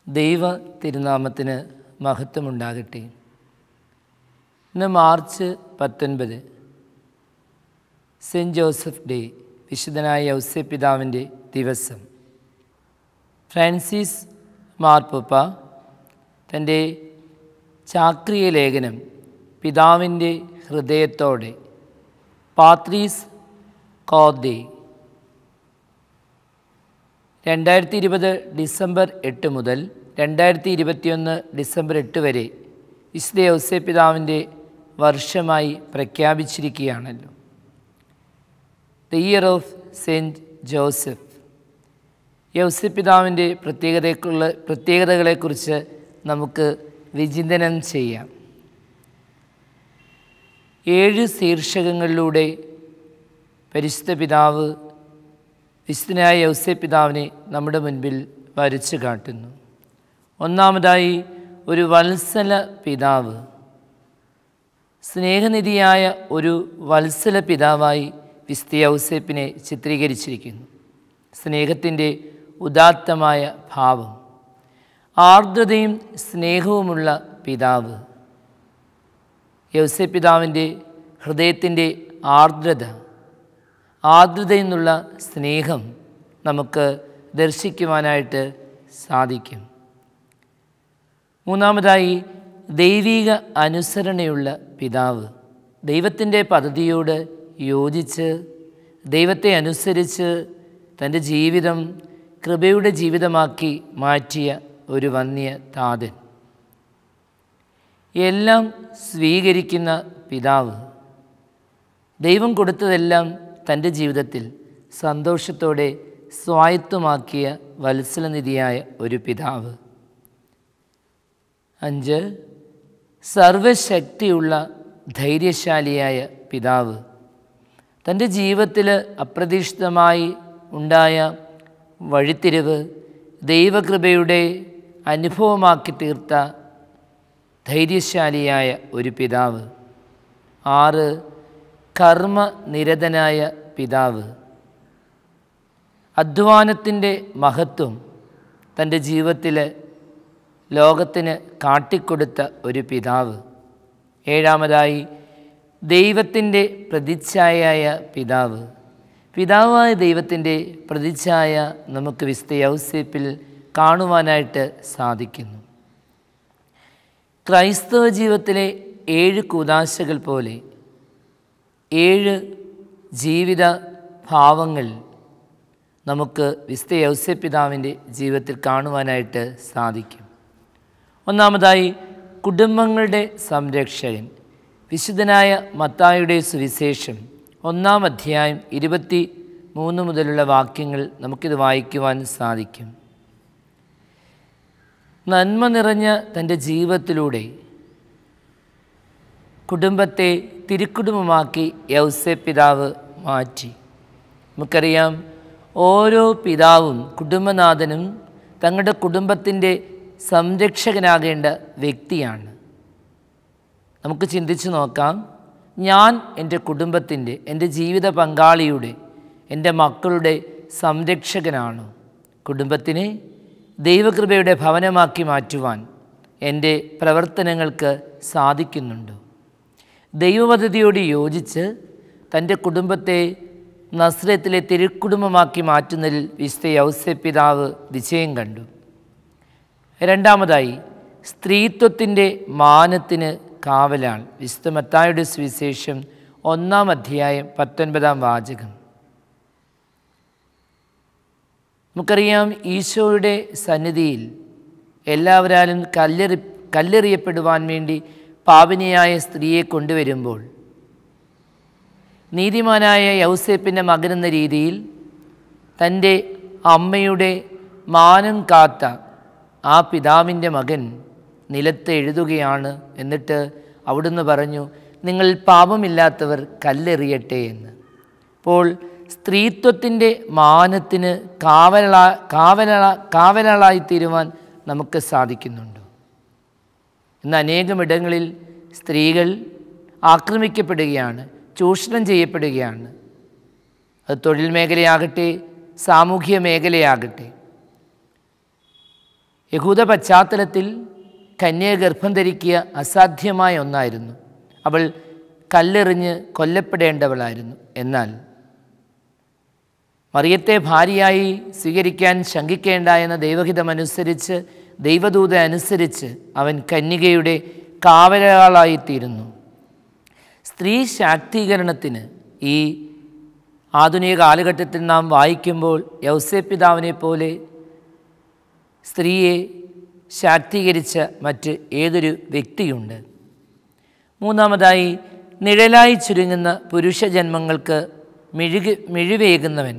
ദൈവ തിരുനാമത്തിന് മഹത്വമുണ്ടാകട്ടെ ഇന്ന് മാർച്ച് പത്തൊൻപത് സെൻറ്റ് ജോസഫ് ഡേ വിശുദ്ധനായ ഔസ്യപിതാവിൻ്റെ ദിവസം ഫ്രാൻസിസ് മാർപ്പപ്പ തൻ്റെ ചാക്രിയ ലേഖനം പിതാവിൻ്റെ ഹൃദയത്തോടെ പാത്രീസ് കോദേ രണ്ടായിരത്തി ഇരുപത് ഡിസംബർ എട്ട് മുതൽ രണ്ടായിരത്തി ഇരുപത്തിയൊന്ന് ഡിസംബർ എട്ട് വരെ വിശുദ്ധ ഔസ്യപിതാവിൻ്റെ വർഷമായി പ്രഖ്യാപിച്ചിരിക്കുകയാണല്ലോ the year of Saint Joseph യൗസ്യപിതാവിൻ്റെ പ്രത്യേകതയ്ക്കുള്ള പ്രത്യേകതകളെക്കുറിച്ച് നമുക്ക് വിചിന്തനം ചെയ്യാം ഏഴ് ശീർഷകങ്ങളിലൂടെ പരിശുദ്ധ പിതാവ് വിശുദ്ധനായ യൗസ്യപിതാവിനെ നമ്മുടെ മുൻപിൽ വരച്ചു കാട്ടുന്നു ഒന്നാമതായി ഒരു വത്സല പിതാവ് സ്നേഹനിധിയായ ഒരു വത്സല പിതാവായി വിശുദ്ധ യൗസേപ്പിനെ ചിത്രീകരിച്ചിരിക്കുന്നു സ്നേഹത്തിൻ്റെ ഉദാത്തമായ ഭാവം ആർദ്രതയും സ്നേഹവുമുള്ള പിതാവ് യൗസപിതാവിൻ്റെ ഹൃദയത്തിൻ്റെ ആർദ്രത ആർദ്രതയിൽ നിന്നുള്ള സ്നേഹം നമുക്ക് ദർശിക്കുവാനായിട്ട് സാധിക്കും മൂന്നാമതായി ദൈവിക അനുസരണയുള്ള പിതാവ് ദൈവത്തിൻ്റെ പദ്ധതിയോട് യോജിച്ച് ദൈവത്തെ അനുസരിച്ച് തൻ്റെ ജീവിതം കൃപയുടെ ജീവിതമാക്കി മാറ്റിയ ഒരു വന്യ താതൻ എല്ലാം സ്വീകരിക്കുന്ന പിതാവ് ദൈവം കൊടുത്തതെല്ലാം തൻ്റെ ജീവിതത്തിൽ സന്തോഷത്തോടെ സ്വായത്തമാക്കിയ വത്സലനിധിയായ ഒരു പിതാവ് അഞ്ച് സർവശക്തിയുള്ള ധൈര്യശാലിയായ പിതാവ് തൻ്റെ ജീവിതത്തിൽ അപ്രതീക്ഷിതമായി ഉണ്ടായ വഴിത്തിരിവ് ദൈവകൃപയുടെ അനുഭവമാക്കി തീർത്ത ധൈര്യശാലിയായ ഒരു പിതാവ് ആറ് കർമ്മനിരതനായ പിതാവ് അധ്വാനത്തിൻ്റെ മഹത്വം തൻ്റെ ജീവിതത്തിൽ ലോകത്തിന് കാട്ടിക്കൊടുത്ത ഒരു പിതാവ് ഏഴാമതായി ദൈവത്തിൻ്റെ പ്രതിച്ഛായയായ പിതാവ് പിതാവായ ദൈവത്തിൻ്റെ പ്രതിച്ഛായ നമുക്ക് വിസ്തയ ഔസേപ്പിൽ കാണുവാനായിട്ട് സാധിക്കുന്നു ക്രൈസ്തവ ജീവിതത്തിലെ ഏഴ് കൂതാശകൾ പോലെ ഏഴ് ജീവിത ഭാവങ്ങൾ നമുക്ക് വിസ്ത യൗസ്യപിതാവിൻ്റെ ജീവിതത്തിൽ കാണുവാനായിട്ട് സാധിക്കും ഒന്നാമതായി കുടുംബങ്ങളുടെ സംരക്ഷകൻ വിശുദ്ധനായ മത്തായുടെ സുവിശേഷം ഒന്നാം അധ്യായം ഇരുപത്തി മൂന്ന് മുതലുള്ള വാക്യങ്ങൾ നമുക്കിത് വായിക്കുവാൻ സാധിക്കും നന്മ നിറഞ്ഞ തൻ്റെ ജീവിതത്തിലൂടെ കുടുംബത്തെ തിരുക്കുടുംബമാക്കി യൗസെ പിതാവ് മാറ്റി നമുക്കറിയാം ഓരോ പിതാവും കുടുംബനാഥനും തങ്ങളുടെ കുടുംബത്തിൻ്റെ സംരക്ഷകനാകേണ്ട വ്യക്തിയാണ് നമുക്ക് ചിന്തിച്ചു നോക്കാം ഞാൻ എൻ്റെ കുടുംബത്തിൻ്റെ എൻ്റെ ജീവിത പങ്കാളിയുടെ എൻ്റെ മക്കളുടെ സംരക്ഷകനാണോ കുടുംബത്തിനെ ദൈവകൃപയുടെ ഭവനമാക്കി മാറ്റുവാൻ എൻ്റെ പ്രവർത്തനങ്ങൾക്ക് സാധിക്കുന്നുണ്ടോ ദൈവപദ്ധതിയോട് യോജിച്ച് തൻ്റെ കുടുംബത്തെ നസ്രത്തിലെ തിരുക്കുടുംബമാക്കി മാറ്റുന്നതിൽ വിശുദ്ധ യൗസെ പിതാവ് വിജയം കണ്ടു രണ്ടാമതായി സ്ത്രീത്വത്തിൻ്റെ മാനത്തിന് കാവലാണ് വിശുദ്ധ മത്തായുടെ സുവിശേഷം ഒന്നാം അധ്യായം പത്തൊൻപതാം വാചകം നമുക്കറിയാം ഈശോയുടെ സന്നിധിയിൽ എല്ലാവരാലും കല്ലെറി കല്ലെറിയപ്പെടുവാൻ വേണ്ടി പാപിനിയായ സ്ത്രീയെ കൊണ്ടുവരുമ്പോൾ നീതിമാനായ യൗസേപ്പിൻ്റെ മകനെന്ന രീതിയിൽ തൻ്റെ അമ്മയുടെ മാനം കാത്ത ആ പിതാവിൻ്റെ മകൻ നിലത്ത് എഴുതുകയാണ് എന്നിട്ട് അവിടുന്ന് പറഞ്ഞു നിങ്ങൾ പാപമില്ലാത്തവർ കല്ലെറിയട്ടെ എന്ന് അപ്പോൾ സ്ത്രീത്വത്തിൻ്റെ മാനത്തിന് കാവല കാവല കാവലായി തീരുവാൻ നമുക്ക് സാധിക്കുന്നുണ്ടോ ഇന്ന് അനേകമിടങ്ങളിൽ സ്ത്രീകൾ ആക്രമിക്കപ്പെടുകയാണ് ചൂഷണം ചെയ്യപ്പെടുകയാണ് അത് തൊഴിൽ മേഖലയാകട്ടെ സാമൂഹ്യ മേഖലയാകട്ടെ യഹൂദ പശ്ചാത്തലത്തിൽ കന്യക ഗർഭം ധരിക്കുക അസാധ്യമായ ഒന്നായിരുന്നു അവൾ കല്ലെറിഞ്ഞ് കൊല്ലപ്പെടേണ്ടവളായിരുന്നു എന്നാൽ മറിയത്തെ ഭാര്യയായി സ്വീകരിക്കാൻ ശങ്കിക്കേണ്ട എന്ന ദൈവഹിതമനുസരിച്ച് ദൈവദൂത അനുസരിച്ച് അവൻ കന്യകയുടെ കാവലാളായിത്തീരുന്നു സ്ത്രീ ശാക്തീകരണത്തിന് ഈ ആധുനിക കാലഘട്ടത്തിൽ നാം വായിക്കുമ്പോൾ യൗസേപ്പിതാവിനെ പോലെ സ്ത്രീയെ ശാക്തീകരിച്ച മറ്റ് ഏതൊരു വ്യക്തിയുണ്ട് മൂന്നാമതായി നിഴലായി ചുരുങ്ങുന്ന പുരുഷ ജന്മങ്ങൾക്ക് മിഴുകി മിഴിവേകുന്നവൻ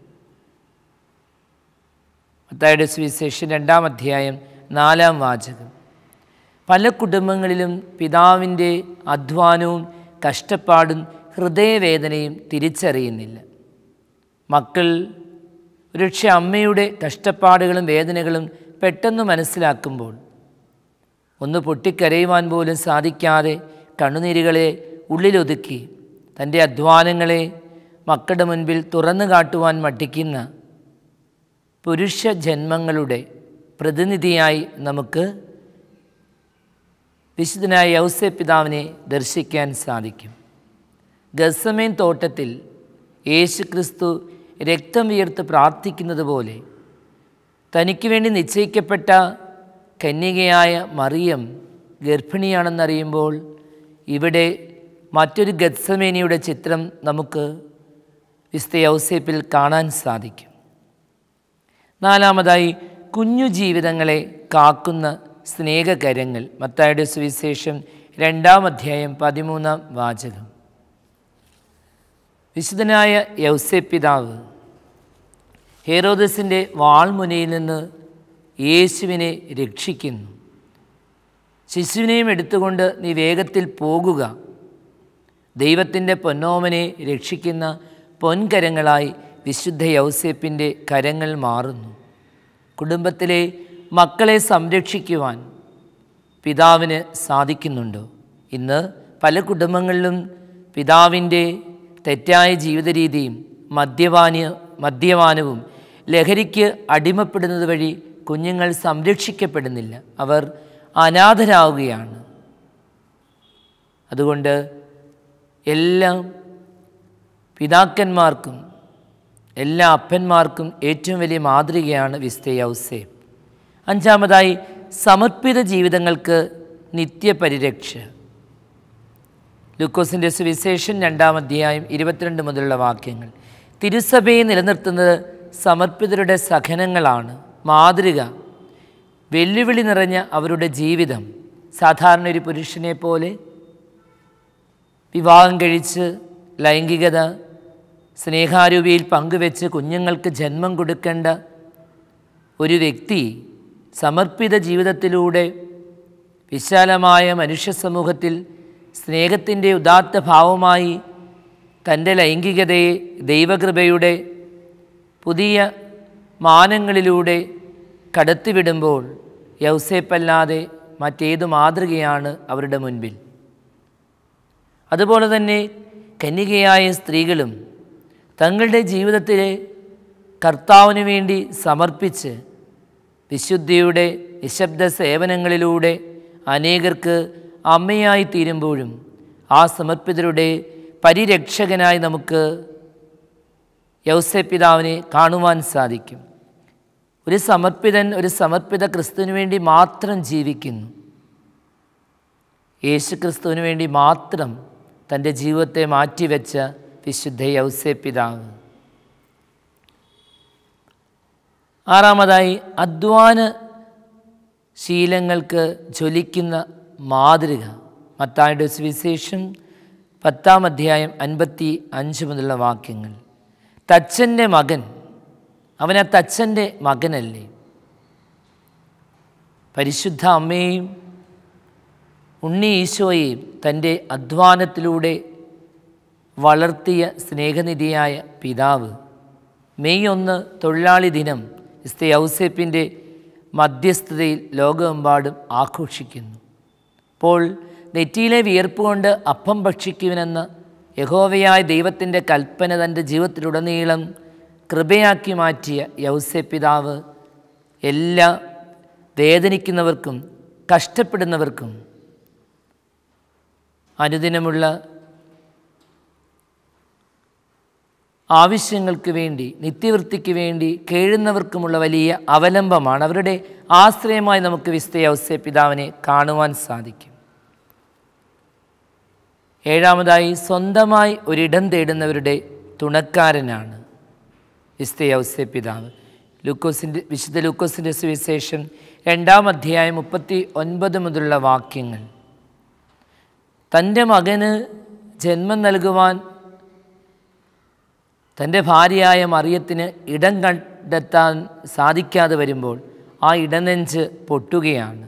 മത്തായുടെ സുവിശേഷം രണ്ടാം അധ്യായം നാലാം വാചകം പല കുടുംബങ്ങളിലും പിതാവിൻ്റെ അധ്വാനവും കഷ്ടപ്പാടും ഹൃദയവേദനയും തിരിച്ചറിയുന്നില്ല മക്കൾ ഒരുപക്ഷെ അമ്മയുടെ കഷ്ടപ്പാടുകളും വേദനകളും പെട്ടെന്ന് മനസ്സിലാക്കുമ്പോൾ ഒന്ന് പൊട്ടിക്കരയുവാൻ പോലും സാധിക്കാതെ കണ്ണുനീരുകളെ ഉള്ളിലൊതുക്കി തൻ്റെ അധ്വാനങ്ങളെ മക്കളുടെ മുൻപിൽ തുറന്നു കാട്ടുവാൻ മടിക്കുന്ന പുരുഷ ജന്മങ്ങളുടെ പ്രതിനിധിയായി നമുക്ക് വിശുദ്ധനായ യൗസെ പിതാവിനെ ദർശിക്കാൻ സാധിക്കും ഗസമേൻ തോട്ടത്തിൽ യേശു ക്രിസ്തു രക്തം വിയർത്ത് പ്രാർത്ഥിക്കുന്നത് പോലെ തനിക്ക് വേണ്ടി നിശ്ചയിക്കപ്പെട്ട കന്യകയായ മറിയം ഗർഭിണിയാണെന്നറിയുമ്പോൾ ഇവിടെ മറ്റൊരു ഗത്സമേനിയുടെ ചിത്രം നമുക്ക് വിസ്ത യൗസേപ്പിൽ കാണാൻ സാധിക്കും നാലാമതായി കുഞ്ഞു ജീവിതങ്ങളെ കാക്കുന്ന സ്നേഹകരങ്ങൾ മത്തായുടെ സുവിശേഷം രണ്ടാം അധ്യായം പതിമൂന്നാം വാചകം വിശുദ്ധനായ യൗസേപ്പിതാവ് ഹേറോദസിൻ്റെ വാൾമുനയിൽ നിന്ന് യേശുവിനെ രക്ഷിക്കുന്നു ശിശുവിനെയും എടുത്തുകൊണ്ട് നീ വേഗത്തിൽ പോകുക ദൈവത്തിൻ്റെ പൊന്നോമനെ രക്ഷിക്കുന്ന പൊൻകരങ്ങളായി വിശുദ്ധ യൗസേപ്പിൻ്റെ കരങ്ങൾ മാറുന്നു കുടുംബത്തിലെ മക്കളെ സംരക്ഷിക്കുവാൻ പിതാവിന് സാധിക്കുന്നുണ്ടോ ഇന്ന് പല കുടുംബങ്ങളിലും പിതാവിൻ്റെ തെറ്റായ ജീവിത രീതിയും മദ്യപാന മദ്യപാനവും ലഹരിക്ക് അടിമപ്പെടുന്നത് വഴി കുഞ്ഞുങ്ങൾ സംരക്ഷിക്കപ്പെടുന്നില്ല അവർ അനാഥരാകുകയാണ് അതുകൊണ്ട് എല്ലാം പിതാക്കന്മാർക്കും എല്ലാ അപ്പന്മാർക്കും ഏറ്റവും വലിയ മാതൃകയാണ് വിസ്തേ ഔസേപ്പ് അഞ്ചാമതായി സമർപ്പിത ജീവിതങ്ങൾക്ക് നിത്യപരിരക്ഷ ലൂക്കോസിൻ്റെ സുവിശേഷൻ രണ്ടാം അധ്യായം ഇരുപത്തിരണ്ട് മുതലുള്ള വാക്യങ്ങൾ തിരുസഭയെ നിലനിർത്തുന്നത് സമർപ്പിതരുടെ സഹനങ്ങളാണ് മാതൃക വെല്ലുവിളി നിറഞ്ഞ അവരുടെ ജീവിതം സാധാരണ ഒരു പുരുഷനെ പോലെ വിവാഹം കഴിച്ച് ലൈംഗികത സ്നേഹാരൂപിയിൽ പങ്കുവെച്ച് കുഞ്ഞുങ്ങൾക്ക് ജന്മം കൊടുക്കേണ്ട ഒരു വ്യക്തി സമർപ്പിത ജീവിതത്തിലൂടെ വിശാലമായ മനുഷ്യ സമൂഹത്തിൽ സ്നേഹത്തിൻ്റെ ഉദാത്ത ഭാവമായി തൻ്റെ ലൈംഗികതയെ ദൈവകൃപയുടെ പുതിയ മാനങ്ങളിലൂടെ കടത്തിവിടുമ്പോൾ യൗസേപ്പല്ലാതെ മറ്റേതു മാതൃകയാണ് അവരുടെ മുൻപിൽ അതുപോലെ തന്നെ കന്യകയായ സ്ത്രീകളും തങ്ങളുടെ ജീവിതത്തിലെ കർത്താവിന് വേണ്ടി സമർപ്പിച്ച് വിശുദ്ധിയുടെ നിശബ്ദ സേവനങ്ങളിലൂടെ അനേകർക്ക് അമ്മയായി തീരുമ്പോഴും ആ സമർപ്പിതരുടെ പരിരക്ഷകനായി നമുക്ക് യൗസപിതാവിനെ കാണുവാൻ സാധിക്കും ഒരു സമർപ്പിതൻ ഒരു സമർപ്പിത ക്രിസ്തുവിന് വേണ്ടി മാത്രം ജീവിക്കുന്നു യേശു ക്രിസ്തുവിന് വേണ്ടി മാത്രം തൻ്റെ ജീവിതത്തെ മാറ്റിവെച്ച വിശുദ്ധ യൗസപിതാവ് ആറാമതായി അധ്വാന ശീലങ്ങൾക്ക് ജ്വലിക്കുന്ന മാതൃക മത്തായുടെ സുവിശേഷം പത്താം അധ്യായം അൻപത്തി അഞ്ച് മുതലുള്ള വാക്യങ്ങൾ തച്ചൻ്റെ മകൻ അവൻ ആ തച്ചൻ്റെ മകനല്ലേ പരിശുദ്ധ അമ്മയെയും ഉണ്ണി ഈശോയെയും തൻ്റെ അധ്വാനത്തിലൂടെ വളർത്തിയ സ്നേഹനിധിയായ പിതാവ് മെയ് ഒന്ന് തൊഴിലാളി ദിനം ഇസ്തേ ഔസേപ്പിൻ്റെ മധ്യസ്ഥതയിൽ ലോകമെമ്പാടും ആഘോഷിക്കുന്നു അപ്പോൾ നെറ്റിയിലെ വിയർപ്പ് കൊണ്ട് അപ്പം ഭക്ഷിക്കുവനെന്ന് യഹോവയായ ദൈവത്തിൻ്റെ കൽപ്പന തൻ്റെ ജീവിതത്തിലുടനീളം കൃപയാക്കി മാറ്റിയ യൗസെ പിതാവ് എല്ലാ വേദനിക്കുന്നവർക്കും കഷ്ടപ്പെടുന്നവർക്കും അനുദിനമുള്ള ആവശ്യങ്ങൾക്ക് വേണ്ടി നിത്യവൃത്തിക്ക് വേണ്ടി കേഴുന്നവർക്കുമുള്ള വലിയ അവലംബമാണ് അവരുടെ ആശ്രയമായി നമുക്ക് വിസ്തയ ഔസ്യ പിതാവിനെ കാണുവാൻ സാധിക്കും ഏഴാമതായി സ്വന്തമായി ഒരിടം തേടുന്നവരുടെ തുണക്കാരനാണ് വിസ്തയ ഔസ്യ പിതാവ് ലൂക്കോസിൻ്റെ വിശുദ്ധ ലൂക്കോസിൻ്റെ സുവിശേഷം രണ്ടാം അധ്യായം മുപ്പത്തി ഒൻപത് മുതലുള്ള വാക്യങ്ങൾ തൻ്റെ മകന് ജന്മം നൽകുവാൻ തൻ്റെ ഭാര്യയായ മറിയത്തിന് ഇടം കണ്ടെത്താൻ സാധിക്കാതെ വരുമ്പോൾ ആ ഇടനെഞ്ച് പൊട്ടുകയാണ്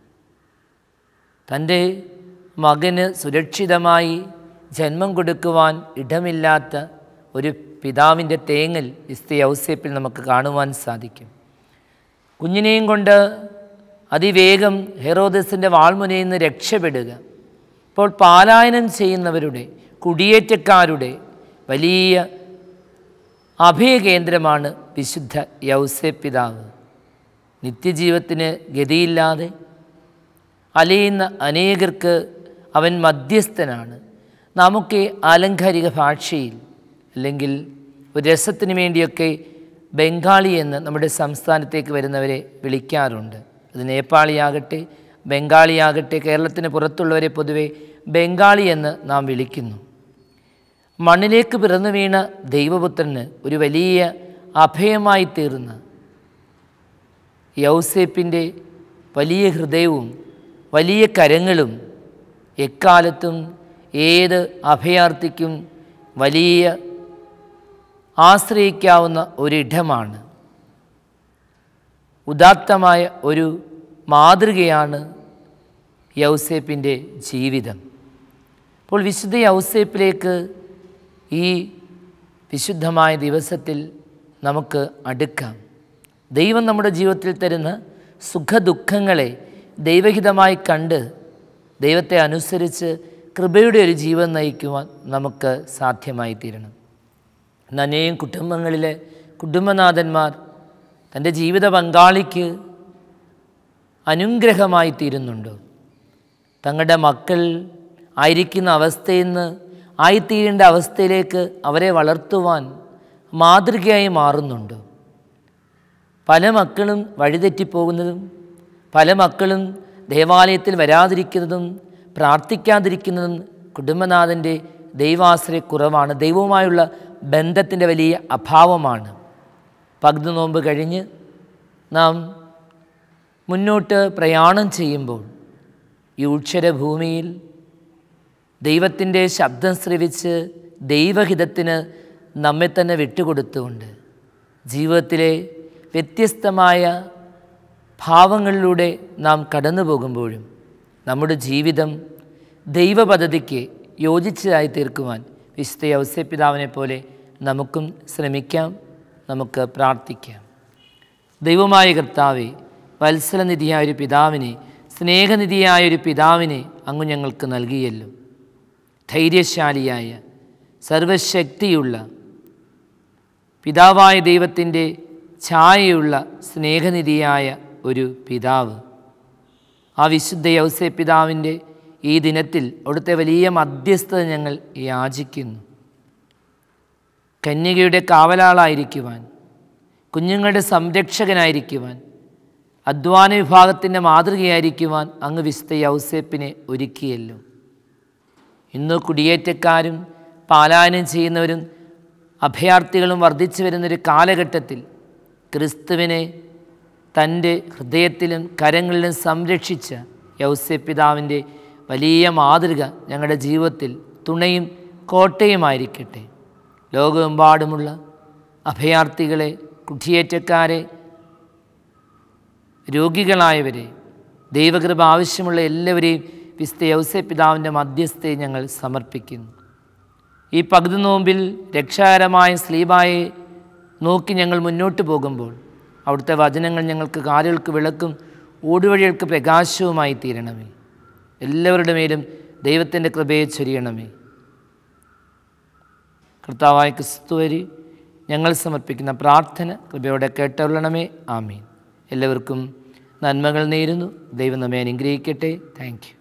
തൻ്റെ മകന് സുരക്ഷിതമായി ജന്മം കൊടുക്കുവാൻ ഇടമില്ലാത്ത ഒരു പിതാവിൻ്റെ തേങ്ങൽ ഇസ്തി ഔസേപ്പിൽ നമുക്ക് കാണുവാൻ സാധിക്കും കുഞ്ഞിനെയും കൊണ്ട് അതിവേഗം ഹെറോദസിൻ്റെ വാൾമുനയിൽ നിന്ന് രക്ഷപ്പെടുക ഇപ്പോൾ പാലായനം ചെയ്യുന്നവരുടെ കുടിയേറ്റക്കാരുടെ വലിയ അഭയകേന്ദ്രമാണ് വിശുദ്ധ യൗസേ പിതാവ് നിത്യജീവത്തിന് ഗതിയില്ലാതെ അലയുന്ന അനേകർക്ക് അവൻ മധ്യസ്ഥനാണ് നമുക്ക് ആലങ്കാരിക ഭാഷയിൽ അല്ലെങ്കിൽ ഒരു രസത്തിന് വേണ്ടിയൊക്കെ ബംഗാളി എന്ന് നമ്മുടെ സംസ്ഥാനത്തേക്ക് വരുന്നവരെ വിളിക്കാറുണ്ട് അത് നേപ്പാളിയാകട്ടെ ബംഗാളിയാകട്ടെ കേരളത്തിന് പുറത്തുള്ളവരെ പൊതുവെ ബംഗാളി എന്ന് നാം വിളിക്കുന്നു മണ്ണിലേക്ക് പിറന്നു വീണ ദൈവപുത്രന് ഒരു വലിയ അഭയമായി തീർന്ന യൗസേപ്പിൻ്റെ വലിയ ഹൃദയവും വലിയ കരങ്ങളും എക്കാലത്തും ഏത് അഭയാർത്ഥിക്കും വലിയ ആശ്രയിക്കാവുന്ന ഒരിടമാണ് ഉദാത്തമായ ഒരു മാതൃകയാണ് യൗസേപ്പിൻ്റെ ജീവിതം അപ്പോൾ വിശുദ്ധ യൗസേപ്പിലേക്ക് ഈ വിശുദ്ധമായ ദിവസത്തിൽ നമുക്ക് അടുക്കാം ദൈവം നമ്മുടെ ജീവിതത്തിൽ തരുന്ന സുഖദുഃഖങ്ങളെ ദൈവഹിതമായി കണ്ട് ദൈവത്തെ അനുസരിച്ച് കൃപയുടെ ഒരു ജീവൻ നയിക്കുവാൻ നമുക്ക് സാധ്യമായി തീരണം ഇന്ന് അനേകം കുടുംബങ്ങളിലെ കുടുംബനാഥന്മാർ തൻ്റെ ജീവിത പങ്കാളിക്ക് അനുഗ്രഹമായി തീരുന്നുണ്ടോ തങ്ങളുടെ മക്കൾ ആയിരിക്കുന്ന അവസ്ഥയിൽ നിന്ന് ആയിത്തീരേണ്ട അവസ്ഥയിലേക്ക് അവരെ വളർത്തുവാൻ മാതൃകയായി മാറുന്നുണ്ടോ പല മക്കളും വഴിതെറ്റിപ്പോകുന്നതും പല മക്കളും ദേവാലയത്തിൽ വരാതിരിക്കുന്നതും പ്രാർത്ഥിക്കാതിരിക്കുന്നതും കുടുംബനാഥൻ്റെ ദൈവാശ്രയക്കുറവാണ് ദൈവവുമായുള്ള ബന്ധത്തിൻ്റെ വലിയ അഭാവമാണ് പകുതി നോമ്പ് കഴിഞ്ഞ് നാം മുന്നോട്ട് പ്രയാണം ചെയ്യുമ്പോൾ ഈ ഉക്ഷരഭൂമിയിൽ ദൈവത്തിൻ്റെ ശബ്ദം ശ്രവിച്ച് ദൈവഹിതത്തിന് നമ്മെ തന്നെ വിട്ടുകൊടുത്തുകൊണ്ട് ജീവിതത്തിലെ വ്യത്യസ്തമായ ഭാവങ്ങളിലൂടെ നാം കടന്നു പോകുമ്പോഴും നമ്മുടെ ജീവിതം ദൈവപദ്ധതിക്ക് യോജിച്ചതായി തീർക്കുവാൻ വിശുദ്ധ ഔസ്യപിതാവിനെ പോലെ നമുക്കും ശ്രമിക്കാം നമുക്ക് പ്രാർത്ഥിക്കാം ദൈവമായ കർത്താവെ വത്സലനിധിയായ ഒരു പിതാവിനെ സ്നേഹനിധിയായ ഒരു പിതാവിനെ അങ്ങ് ഞങ്ങൾക്ക് നൽകിയല്ലോ ധൈര്യശാലിയായ സർവശക്തിയുള്ള പിതാവായ ദൈവത്തിൻ്റെ ഛായയുള്ള സ്നേഹനിധിയായ ഒരു പിതാവ് ആ വിശുദ്ധ യൗസെ പിതാവിൻ്റെ ഈ ദിനത്തിൽ അവിടുത്തെ വലിയ മധ്യസ്ഥത ഞങ്ങൾ യാചിക്കുന്നു കന്യകയുടെ കാവലാളായിരിക്കുവാൻ കുഞ്ഞുങ്ങളുടെ സംരക്ഷകനായിരിക്കുവാൻ അധ്വാന വിഭാഗത്തിൻ്റെ മാതൃകയായിരിക്കുവാൻ അങ്ങ് വിശുദ്ധ യൗസേപ്പിനെ ഒരുക്കിയല്ലോ ഇന്ന് കുടിയേറ്റക്കാരും പാലായനം ചെയ്യുന്നവരും അഭയാർത്ഥികളും വർദ്ധിച്ചു വരുന്നൊരു കാലഘട്ടത്തിൽ ക്രിസ്തുവിനെ തൻ്റെ ഹൃദയത്തിലും കരങ്ങളിലും സംരക്ഷിച്ച യൗസ്യപിതാവിൻ്റെ വലിയ മാതൃക ഞങ്ങളുടെ ജീവിതത്തിൽ തുണയും കോട്ടയുമായിരിക്കട്ടെ ലോകമെമ്പാടുമുള്ള അഭയാർത്ഥികളെ കുടിയേറ്റക്കാരെ രോഗികളായവരെ ദൈവകൃപ ആവശ്യമുള്ള എല്ലാവരെയും വിസ്ത യൗസപിതാവിൻ്റെ മധ്യസ്ഥയെ ഞങ്ങൾ സമർപ്പിക്കുന്നു ഈ പകുതി നോമ്പിൽ രക്ഷാകരമായ സ്ലീബായെ നോക്കി ഞങ്ങൾ മുന്നോട്ട് പോകുമ്പോൾ അവിടുത്തെ വചനങ്ങൾ ഞങ്ങൾക്ക് കാലുകൾക്ക് വിളക്കും ഓടുവഴികൾക്ക് പ്രകാശവുമായി തീരണമേ എല്ലാവരുടെ മേലും ദൈവത്തിൻ്റെ കൃപയെ ചൊരിയണമേ കർത്താവായ ക്രിസ്തുവരി ഞങ്ങൾ സമർപ്പിക്കുന്ന പ്രാർത്ഥന കൃപയോടെ കേട്ടൊള്ളണമേ ആമീൻ എല്ലാവർക്കും നന്മകൾ നേരുന്നു ദൈവം നമ്മെ അനുഗ്രഹിക്കട്ടെ താങ്ക് യു